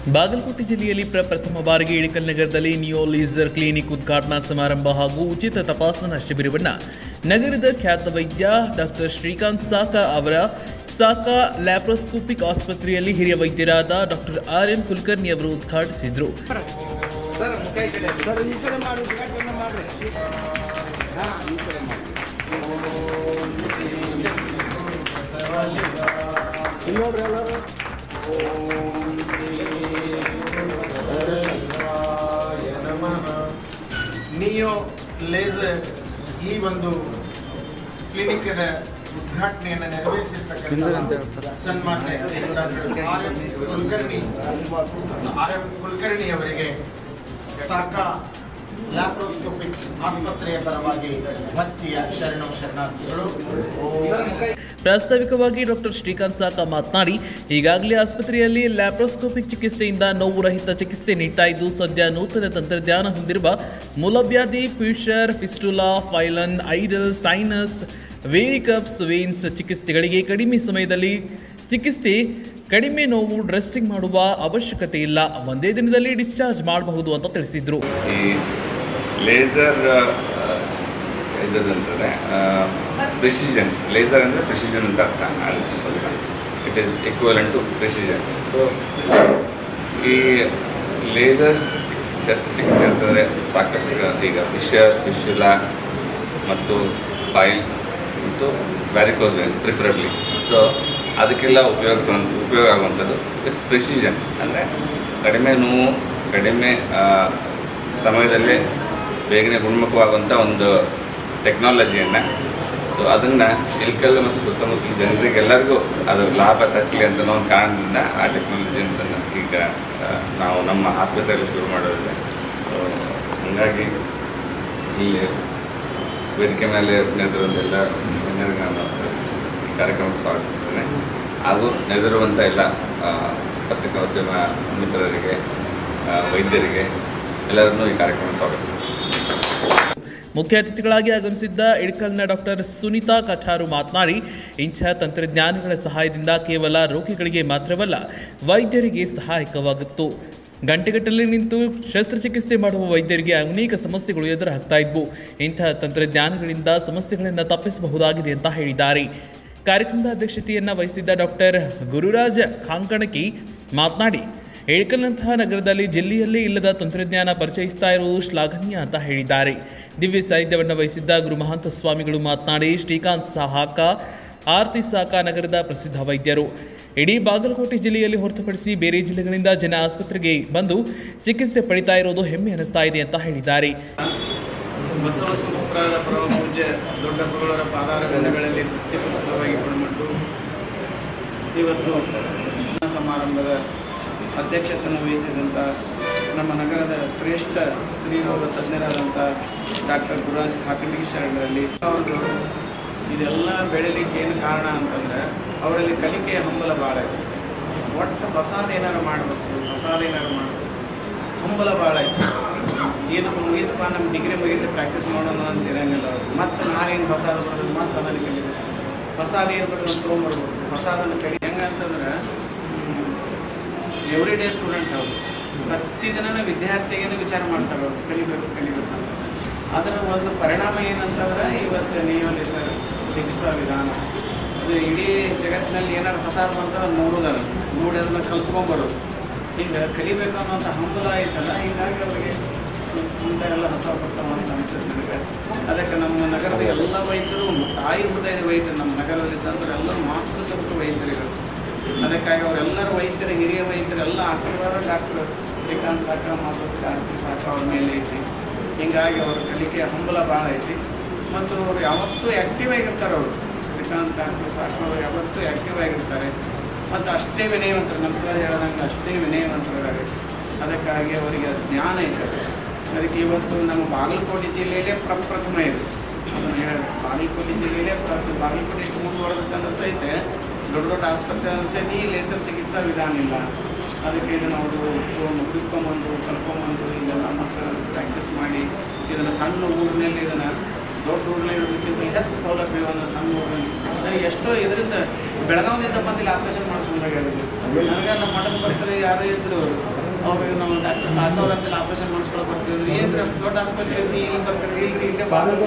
ಬಾಗಲಕೋಟೆ ಜಿಲ್ಲೆಯಲ್ಲಿ ಪ್ರಪ್ರಥಮ ಬಾರಿಗೆ ಇಳಕಲ್ ನಗರದಲ್ಲಿ ನಿಯೋ ಲೇಸರ್ ಕ್ಲಿನಿಕ್ ಉದ್ಘಾಟನಾ ಸಮಾರಂಭ ಹಾಗೂ ಉಚಿತ ತಪಾಸಣಾ ಶಿಬಿರವನ್ನು ನಗರದ ಖ್ಯಾತ ವೈದ್ಯ ಡಾಕ್ಟರ್ ಶ್ರೀಕಾಂತ್ ಸಾಕಾ ಅವರ ಸಾಕಾ ಲ್ಯಾಪ್ರೋಸ್ಕೋಪಿಕ್ ಆಸ್ಪತ್ರೆಯಲ್ಲಿ ಹಿರಿಯ ವೈದ್ಯರಾದ ಡಾಕ್ಟರ್ ಆರ್ ಎಂ ಕುಲಕರ್ಣಿ ಅವರು ಉದ್ಘಾಟಿಸಿದರು ಸರ್ ಮುಖ ಈ ಕಡೆ ಸರ್ ಈ ಕಡೆ ಮಾಡಿ ಉದ್ಘಾಟನೆ ಮಾಡ್ರಿ ಹಾ ಈ ಕಡೆ ಮಾಡಿ ಇಲ್ಲಿ ನೋಡ್ರಿ ಎಲ್ಲರೂ ನಿಯೋ ಲೇಸರ್ ಈ ಒಂದು ಕ್ಲಿನಿಕ್ನ ಉದ್ಘಾಟನೆಯನ್ನು ನೆರವೇರಿಸಿರ್ತಕ್ಕಂಥ ಸನ್ಮಾನ್ಯ Shri doctor R M Kulkarni R M Kulkarni ಅವರಿಗೆ ಸಾಕಾ ಲ್ಯಾಪ್ರೋಸ್ಕೋಪಿಕ್ ಆಸ್ಪತ್ರೆಯ ಪರವಾಗಿ ಭಕ್ತಿಯ ಶರಣು ಶರಣಾರ್ಥಿಗಳು ಓಂ ಪ್ರಾಸ್ತಾವಿಕವಾಗಿ ಡಾಕ್ಟರ್ ಶ್ರೀಕಾಂತ್ ಸಾಕಾ ಮಾತನಾಡಿ ಈಗಾಗಲೇ ಆಸ್ಪತ್ರೆಯಲ್ಲಿ ಲ್ಯಾಪ್ರೋಸ್ಕೋಪಿಕ್ ಚಿಕಿತ್ಸೆಯಿಂದ ನೋವು ರಹಿತ ಚಿಕಿತ್ಸೆ ನೀಡ್ತಾ ಇದ್ದು ಸದ್ಯ ನೂತನ ತಂತ್ರಜ್ಞಾನ ಹೊಂದಿರುವ ಮೂಲವ್ಯಾಧಿ fissure fistula pilonidal sinus varicose veins ಚಿಕಿತ್ಸೆಗಳಿಗೆ ಕಡಿಮೆ ಸಮಯದಲ್ಲಿ ಚಿಕಿತ್ಸೆ ಕಡಿಮೆ ನೋವು ಡ್ರೆಸ್ಸಿಂಗ್ ಮಾಡುವ ಅವಶ್ಯಕತೆ ಇಲ್ಲ ಒಂದೇ ದಿನದಲ್ಲಿ ಡಿಸ್ಚಾರ್ಜ್ ಮಾಡಬಹುದು ಅಂತ ತಿಳಿಸಿದ್ರು ಈ ಲೇಸರ್ ಇದಂದರೆ ಪ್ರಿಸಿಷನ್ ಲೇಸರ್ ಅಂದರೆ ಪ್ರಿಸಿಷನ್ ಅಂತ ಅರ್ಥ it is equivalent to precision so ಈ ಲೇಸರ್ ಶಸ್ತ್ರಚಿಕಿತ್ಸೆ ಅಂತಂದರೆ ಸಾಕಷ್ಟು ಇರುತ್ತೆ. ಈಗ ಫಿಶರ್ ಫಿಶುಲಾ ಮತ್ತು ಫೈಲ್ಸ್ ಮತ್ತು ವ್ಯಾರಿಕೋಸ್ ವೇನ್ ಪ್ರಿಫರಬ್ಲಿ ಸೊ ಅದಕ್ಕೆಲ್ಲ ಉಪಯೋಗಿಸುವ ಉಪಯೋಗ ಆಗುವಂಥದ್ದು ವಿತ್ ಪ್ರಿಸಿಷನ್ ಅಂದರೆ ಕಡಿಮೆ ನೋವು ಕಡಿಮೆ ಆ, ಸಮಯದಲ್ಲೇ ಬೇಗನೆ ಗುಣಮುಖವಾಗುವಂಥ ಒಂದು ಟೆಕ್ನಾಲಜಿಯನ್ನು ಸೊ ಅದನ್ನು ಇಲ್ಕಲ್ ಮತ್ತು ಸುತ್ತಮುತ್ತಲ ಜನರಿಗೆಲ್ಲರಿಗೂ ಅದರ ಲಾಭ ತಟ್ಟಲಿ ಅಂತ ಅನ್ನೋ ಒಂದು ಕಾರಣದಿಂದ ಆ ಟೆಕ್ನಾಲಜಿ ಅಂತ ಈಗ ಆ, ನಾವು ನಮ್ಮ ಆಸ್ಪತ್ರೆಯಲ್ಲಿ ಶುರು ಮಾಡೋದಿದೆ ಸೊ ಹಾಗಾಗಿ ಇಲ್ಲಿ ವೇದಿಕೆ ಮೇಲೆ ನೆರೆದಿರುವಂಥ ಎಲ್ಲ ಗಣ್ಯರಿಗೆ ನಾನು ಈ ಕಾರ್ಯಕ್ರಮಕ್ಕೆ ಸ್ವಾಗತಿಸ್ತೇನೆ ಹಾಗೂ ನೆರೆದಿರುವಂಥ ಎಲ್ಲ ಆ, ಪತ್ರಿಕೋದ್ಯಮ ಮಿತ್ರರಿಗೆ ಆ, ವೈದ್ಯರಿಗೆ ಎಲ್ಲರನ್ನೂ ಈ ಕಾರ್ಯಕ್ರಮಕ್ಕೆ ಸ್ವಾಗತಿಸ್ತೇನೆ ಮುಖ್ಯ ಅತಿಥಿಗಳಾಗಿ ಆಗಮಿಸಿದ್ದ ಇಳ್ಕಲ್ನ ಡಾಕ್ಟರ್ ಸುನೀತಾ ಕಠಾರು ಮಾತನಾಡಿ ಇಂಥ ತಂತ್ರಜ್ಞಾನಗಳ ಸಹಾಯದಿಂದ ಕೇವಲ ರೋಗಿಗಳಿಗೆ ಮಾತ್ರವಲ್ಲ ವೈದ್ಯರಿಗೆ ಸಹಾಯಕವಾಗಿತ್ತು ಗಂಟೆಗಟ್ಟಲೆ ನಿಂತು ಶಸ್ತ್ರಚಿಕಿತ್ಸೆ ಮಾಡುವ ವೈದ್ಯರಿಗೆ ಅನೇಕ ಸಮಸ್ಯೆಗಳು ಎದುರಾಗ್ತಾ ಇದ್ವು ಇಂತಹ ತಂತ್ರಜ್ಞಾನಗಳಿಂದ ಸಮಸ್ಯೆಗಳನ್ನು ತಪ್ಪಿಸಬಹುದಾಗಿದೆ ಅಂತ ಹೇಳಿದ್ದಾರೆ ಕಾರ್ಯಕ್ರಮದ ಅಧ್ಯಕ್ಷತೆಯನ್ನು ವಹಿಸಿದ್ದ ಡಾಕ್ಟರ್ ಗುರುರಾಜ್ ಖಾಂಕಣಕಿ ಮಾತನಾಡಿ ಏಳ್ಕಲ್ನಂತಹ ನಗರದಲ್ಲಿ ಜಿಲ್ಲೆಯಲ್ಲೇ ಇಲ್ಲದ ತಂತ್ರಜ್ಞಾನ ಪರಿಚಯಿಸ್ತಾ ಇರುವುದು ಶ್ಲಾಘನೀಯ ಅಂತ ಹೇಳಿದ್ದಾರೆ ದಿವ್ಯ ಸಾಹಿತ್ಯವನ್ನು ವಹಿಸಿದ್ದ ಗುರುಮಹಾಂತ ಸ್ವಾಮಿಗಳು ಮಾತನಾಡಿ ಶ್ರೀಕಾಂತ್ ಸಹಾಕ ಆರ್ತಿ ಸಾಕ ನಗರದ ಪ್ರಸಿದ್ಧ ವೈದ್ಯರು ಇಡೀ ಬಾಗಲಕೋಟೆ ಜಿಲ್ಲೆಯಲ್ಲಿ ಹೊರತುಪಡಿಸಿ ಬೇರೆ ಜಿಲ್ಲೆಗಳಿಂದ ಜನ ಆಸ್ಪತ್ರೆಗೆ ಬಂದು ಚಿಕಿತ್ಸೆ ಪಡಿತಾ ಇರೋದು ಹೆಮ್ಮೆ ಅನಿಸ್ತಾ ಇದೆ ಅಂತ ಹೇಳಿದ್ದಾರೆ ಬಸವ ಸಮುದ್ರದ ಪರಮ ಪೂಜ್ಯ ದೊಡ್ಡ ಗುರುಗಳ ಪಾದಾರ ಗಂಧಗಳಲ್ಲಿ ಪ್ರತಿಪಕ್ಷವಾಗಿ ಪಡಮಟ್ಟು ಇವತ್ತು ಸಮಾರಂಭದ ಅಧ್ಯಕ್ಷತೆಯನ್ನು ವಹಿಸಿದಂಥ ನಮ್ಮ ನಗರದ ಶ್ರೇಷ್ಠ ಶ್ರೀರೋಗ ತಜ್ಞರಾದಂಥ ಡಾಕ್ಟರ್ ಗುರುರಾಜ್ ಕಾಕಂಡಿಗೆ ಶರಣರಲ್ಲಿ ಅವರು ಇದೆಲ್ಲ ಬೆಳೀಲಿಕ್ಕೆ ಏನು ಕಾರಣ ಅಂತಂದರೆ ಅವರಲ್ಲಿ ಕಲಿಕೆಯ ಹಂಬಲ ಭಾಳ ಇದೆ ಒಟ್ಟು ಹೊಸದೇನಾರು ಮಾಡಬೇಕು ಹೊಸದೇನಾರು ಮಾಡಬೇಕು ಹಂಬಲ ಭಾಳ ಐತೆ ಏನು ಮುಗೀತಪ್ಪ ನಮ್ಮ ಡಿಗ್ರಿ ಮುಗೀತು ಪ್ರಾಕ್ಟೀಸ್ ಮಾಡೋಣ ಅಂತ ಇರಂಗಿಲ್ಲ ಅವ್ರು ಮತ್ತೆ ನಾಳೇನು ಹೊಸಾದು ಬರೋದು ಮತ್ತೆ ಅದನ್ನು ಕಲಿಬೇಕು ಹೊಸಾದು ಏನು ಬರೋದು ತೊಗೊಂಬರ್ಬೇಕು ಹೊಸಾದನ್ನು ಕಲಿ ಹೆಂಗಂತಂದ್ರೆ ಎವ್ರಿ ಡೇ ಸ್ಟೂಡೆಂಟ್ ಅವರು ಪ್ರತಿದಿನ ವಿದ್ಯಾರ್ಥಿಗೇನು ವಿಚಾರ ಮಾಡ್ತಾರೆ ಅವ್ರು ಕಲಿಬೇಕು ಕಲಿಬೇಕು ಅಂತ ಅದರ ಒಂದು ಪರಿಣಾಮ ಏನಂತಂದ್ರೆ ಇವತ್ತು ನೀವಲ್ಲಿ ಸರ್ ಚಿಕಿತ್ಸಾ ವಿಧಾನ ಅದು ಇಡೀ ಜಗತ್ತಿನಲ್ಲಿ ಏನಾದ್ರು ಹೊಸಾದು ಬಂತಂದ್ರೆ ನೋಡೋದಲ್ಲ ನೋಡಿ ಅದನ್ನು ಕಲ್ತ್ಕೊಂಬರೋದು ಈಗ ಕಲಿಬೇಕು ಅನ್ನೋಂಥ ಹಂಬಲ ಐತಲ್ಲ ಹೀಗಾಗಿ ಅವರಿಗೆ ಇಂಥ ಎಲ್ಲ ಹೊಸ ಬರ್ತಾವ ಅಂತ ಅನಿಸುತ್ತೆ ನನಗೆ ಅದಕ್ಕೆ ನಮ್ಮ ನಗರದ ಎಲ್ಲ ವೈದ್ಯರು ತಾಯಿ ಹೃದಯದ ವೈದ್ಯರು ನಮ್ಮ ನಗರದಲ್ಲಿ ಇದ್ದಂದ್ರೆ ಎಲ್ಲ ಮಾತೃ ಸಪುಟ ವೈದ್ಯರುಗಳು ಅದಕ್ಕಾಗಿ ಅವರೆಲ್ಲರ ವೈದ್ಯರ ಹಿರಿಯ ವೈದ್ಯರೆಲ್ಲ ಆಶೀರ್ವಾದ ಡಾಕ್ಟರ್ ಶ್ರೀಕಾಂತ್ ಸಾಕ ಮಾತು ಆರ್ತಿ ಸಾಕ ಅವ್ರ ಮೇಲೆ ಐತಿ ಹೀಗಾಗಿ ಅವ್ರ ಕಲಿಕೆಯ ಹಂಬಲ ಭಾಳ ಐತಿ ಮತ್ತು ಅವರು ಯಾವತ್ತೂ ಆ್ಯಕ್ಟಿವ್ ಆಗಿರ್ತಾರೆ ಅವರು ಶ್ರೀಕಾಂತ್ ಡಾಕ್ಟರ್ ಸಾಕ ಅವರು ಯಾವತ್ತೂ ಆ್ಯಕ್ಟಿವ್ ಆಗಿರ್ತಾರೆ ಮತ್ತು ಅಷ್ಟೇ ವಿನಯವಂತರು ನಮ್ಮ ಸರ್ ಹೇಳ್ದಂಗೆ ಅಷ್ಟೇ ವಿನಯವಂತರಿದ್ದಾರೆ ಅದಕ್ಕಾಗಿ ಅವರಿಗೆ ಜ್ಞಾನ ಐತೆ ಅದಕ್ಕೆ ಇವತ್ತು ನಮ್ಮ ಬಾಗಲಕೋಟೆ ಜಿಲ್ಲೆಯಲ್ಲೇ ಪ್ರಪ್ರಥಮ ಇದೆ ಅದನ್ನು ಹೇಳಿ ಬಾಗಲಕೋಟೆ ಜಿಲ್ಲೆಯಲ್ಲೇ ಪ್ರ ಬಾಗಲಕೋಟೆ ಎಷ್ಟು ಮುಂದುವರೆದಕ್ಕಂದ್ರೆ ಸಹಿತ ದೊಡ್ಡ ದೊಡ್ಡ ಆಸ್ಪತ್ರೆ ಸಹಿತ ಈ ಲೇಸರ್ ಚಿಕಿತ್ಸಾ ವಿಧಾನ ಇಲ್ಲ ಅದಕ್ಕೆ ಇದನ್ನು ಅವರು ಹುಡುಕೊಂಬಂದು ಕಲ್ಕೊಂಬಂದು ಇದೆಲ್ಲ ಮಕ್ಕಳು ಪ್ರಾಕ್ಟೀಸ್ ಮಾಡಿ ಇದನ್ನು ಸಣ್ಣ ಊರಿನಲ್ಲಿ ಇದನ್ನು ದೊಡ್ಡ ಊರಿನಲ್ಲಿ ಇರೋದಕ್ಕಿಂತ ಹೆಚ್ಚು ಸೌಲಭ್ಯವನ್ನು ಸಣ್ಣ ಊರಿನಲ್ಲಿ ನನಗೆ ಎಷ್ಟೋ ಇದರಿಂದ ಬೆಳಗಾವಿಯಿಂದ ಬಂದು ಇಲ್ಲಿ ಆಪರೇಷನ್ ಮಾಡಿಸ್ಕೊಂಡಾಗ ನನಗೆ ನಮ್ಮ ಮಠದ ಬರ್ತಾರೆ ಯಾರೇ ಇದ್ರು ಅವ್ರಿಗೆ ನಾವು ಡಾಕ್ಟರ್ ಸಾಧನವ್ರ ಅಂತೆಲ್ಲ ಆಪರೇಷನ್ ಮಾಡಿಸ್ಕೊಳಕ್ ಬರ್ತೀವಿ ಅಂದ್ರೆ ಏನ್ರಿ ಅಷ್ಟು ದೊಡ್ಡ ಆಸ್ಪತ್ರೆ ಐತಿ ಈಗ ಬರ್ತಾರೆ ಇಲ್ಲಿ ಇಲ್ಲೇ ಬಾಜು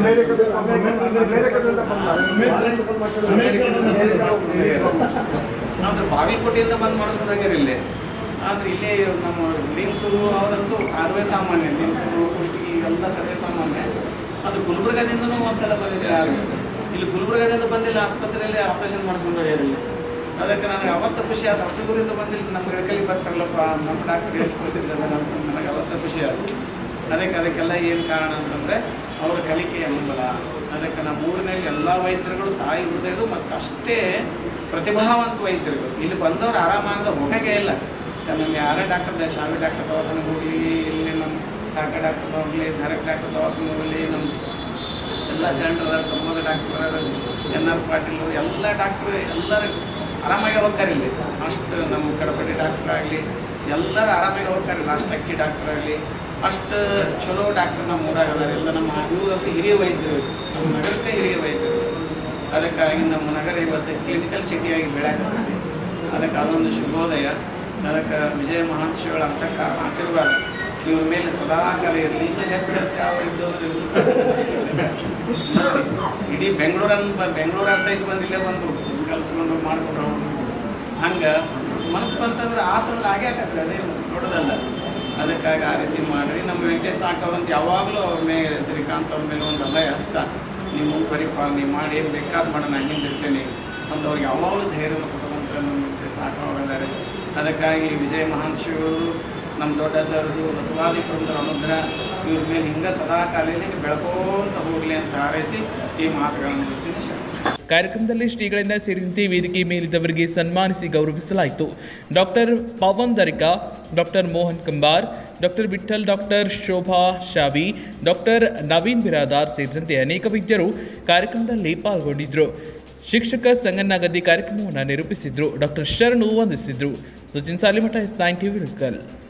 ಅಂದ್ರೆ ಬಾಗಲಕೋಟೆಯಿಂದ ಬಂದು ಮಾಡಿಸ್ಕೊಂಡಾಗ್ಯಾರ ಇಲ್ಲಿ ಆದ್ರೆ ಇಲ್ಲೇ ನಮ್ಮ ಲಿಂಗ್ಸೂರು ಅವರಂತೂ ಸರ್ವೇ ಸಾಮಾನ್ಯ ಲಿಂಗ್ಸೂರು ಕುಷ್ಟಗಿ ಇವೆಲ್ಲ ಸರ್ವೇ ಸಾಮಾನ್ಯ ಅದು ಗುಲ್ಬರ್ಗದಿಂದನೂ ಒಂದ್ಸಲ ಬಂದಿದೆ ಇಲ್ಲಿ ಗುಲ್ಬರ್ಗದಿಂದ ಬಂದಿಲ್ಲ ಆಸ್ಪತ್ರೆಯಲ್ಲಿ ಆಪರೇಷನ್ ಮಾಡಿಸ್ಕೊಂಡಾಗ್ಯಾರ ಇಲ್ಲಿ ಅದಕ್ಕೆ ನನಗೆ ಅವತ್ತು ಖುಷಿ ಆಯ್ತು ಅಷ್ಟು ದೂರಿಂದ ಬಂದಿಲ್ಲ ನಮ್ಮ ಗಿಡಕಲ್ಲಿ ಬರ್ತಾರಲ್ಲಪ್ಪ ನಮ್ಮ ಡಾಕ್ಟರ್ ಎಷ್ಟು ಖುಷಿದ್ದಲ್ಲ ನನಗೆ ಅವತ್ತು ಖುಷಿ ಆಯ್ತು ಅದಕ್ಕೆ ಅದಕ್ಕೆಲ್ಲ ಏನು ಕಾರಣ ಅಂತಂದರೆ ಅವರ ಕಲಿಕೆಯ ಹಂಬಲ ಅದಕ್ಕೆ ನಮ್ಮ ಊರಿನಲ್ಲಿ ಎಲ್ಲ ವೈದ್ಯರುಗಳು ತಾಯಿ ಹೃದಯರು ಮತ್ತು ಅಷ್ಟೇ ಪ್ರತಿಭಾವಂತ ವೈದ್ಯರುಗಳು ಇಲ್ಲಿ ಬಂದವರು ಆರಾಮಾಗದ ಹೋಗೋಕೆ ಇಲ್ಲ ನಮ್ಮ ಯಾರೇ ಡಾಕ್ಟರ್ ಶಾವಿ ಡಾಕ್ಟರ್ ದವಾಖಾನೆಗೆ ಹೋಗಲಿ ಇಲ್ಲಿ ನಮ್ಮ ಸಾಕ ಡಾಕ್ಟರ್ ಹೋಗಲಿ ಧರಕ್ ಡಾಕ್ಟರ್ ದವಾಖಾನೆ ಹೋಗಲಿ ನಮ್ಮ ಎಲ್ಲ centre Pramod doctor N R Patil ಎಲ್ಲ ಡಾಕ್ಟ್ರು ಎಲ್ಲರೂ ಆರಾಮಾಗಿ ಹೋಗ್ತಾರೆ ಇಲ್ಲಿ ಅಷ್ಟು ನಮ್ಮ ಕಡಪಟ್ಟಿ ಡಾಕ್ಟರ್ ಆಗಲಿ ಎಲ್ಲರೂ ಆರಾಮಾಗಿ ಹೋಗ್ತಾರೆ ಇಲ್ಲ ಅಷ್ಟು ಅಕ್ಕಿ ಡಾಕ್ಟರ್ ಆಗಲಿ ಅಷ್ಟು ಚಲೋ ಡಾಕ್ಟರ್ ನಮ್ಮ ಊರಾಗ ಅದಾರೆ ಎಲ್ಲ ನಮ್ಮ ಇವ್ರಂತೂ ಹಿರಿಯ ವೈದ್ಯರು ನಮ್ಮ ನಗರಕ್ಕೆ ಹಿರಿಯ ವೈದ್ಯರು ಅದಕ್ಕಾಗಿ ನಮ್ಮ ನಗರ ಇವತ್ತು ಕ್ಲಿನಿಕಲ್ ಸಿಟಿಯಾಗಿ ಬೆಳೆಯಕತ್ತೈತಿ ಅದಕ್ಕೆ ಅದೊಂದು ಶುಭೋದಯ ಅದಕ್ಕೆ ವಿಜಯ ಮಹಾಂಶಿಗಳ ಅಂತಕ್ಕ ಆಶೀರ್ವಾದ ಇವ್ರ ಮೇಲೆ ಸದಾ ಕಾಲ ಇರಲಿ ಇನ್ನೂ ಹೆಚ್ಚು ಹೆಚ್ಚು ಯಾವ ಇದ್ದವರು ಇಡೀ ಬೆಂಗಳೂರನ್ನ ಬೆಂಗಳೂರ ಸಹಿತ ಬಂದಿಲ್ಲೇ ಬಂದರು ಕಲ್ತ್ಕೊಂಡು ಮಾಡ್ಕೊಂಡು ಹಂಗೆ ಮನಸ್ಸು ಬಂತಂದ್ರೆ ಆತಂದ್ರೆ ಆಗೇ ಆಗತ್ತೆ ಅದೇನು ದೊಡ್ಡದಲ್ಲ ಅದಕ್ಕಾಗಿ ಆ ರೀತಿ ಮಾಡಿರಿ ನಮ್ಮ ವೆಂಕಟೇಶ್ ಸಾಕವ್ರಂತ ಯಾವಾಗಲೂ ಅವ್ರ ಮೇಲೆ ಶ್ರೀಕಾಂತ್ ಅವ್ರ ಮೇಲೆ ಒಂದು ಅಭಯ ಹಸ್ತ ನೀವು ಪರಿಪಾಲನೆ ಮಾಡಿ ಏನು ಬೇಕಾದ ಮಾಡೋಣ ನಾನು ಹಿಂದಿರ್ತೇನೆ ಅಂತ ಅವ್ರಿಗೆ ಯಾವಾಗಲೂ ಧೈರ್ಯವನ್ನು ಕೊಡುವಂಥ ನಮ್ಮ ವೆಂಕಟೇಶ್ ಸಾಕವ್ರಿದ್ದಾರೆ ಅದಕ್ಕಾಗಿ ವಿಜಯ ಮಹಾಂಶಿಗಳು ನಮ್ಮ ದೊಡ್ಡಜ್ಜರು ಬಸವಾದಿ ಪ್ರಮುಖರ ಅನುಗ್ರಹ ಇವ್ರ ಮೇಲೆ ಹಿಂಗೆ ಸದಾ ಕಾಲೇಲಿ ಬೆಳ್ಕೋಂತ ಹೋಗಲಿ ಅಂತ ಹಾರೈಸಿ ಈ ಮಾತುಗಳನ್ನು ಮುಗಿಸ್ತೀನಿ ಶರಣ ಕಾರ್ಯಕ್ರಮದಲ್ಲಿ ಶ್ರೀಗಳನ್ನ ಸೇರಿದಂತೆ ವೇದಿಕೆ ಮೇಲಿದ್ದವರಿಗೆ ಸನ್ಮಾನಿಸಿ ಗೌರವಿಸಲಾಯಿತು doctor Pavan Darika doctor Mohan Kambar doctor Vithal doctor Shobha Shavi doctor Naveen Biradar ಸೇರಿದಂತೆ ಅನೇಕ ವೈದ್ಯರು ಕಾರ್ಯಕ್ರಮದಲ್ಲಿ ಪಾಲ್ಗೊಂಡಿದ್ದರು ಶಿಕ್ಷಕ ಸಂಗನ್ನಗದ್ದಿ ಕಾರ್ಯಕ್ರಮವನ್ನು ನಿರೂಪಿಸಿದ್ರು ಡಾಕ್ಟರ್ ಶರಣು ವಂದಿಸಿದ್ರು Sachin Salimath S nine TV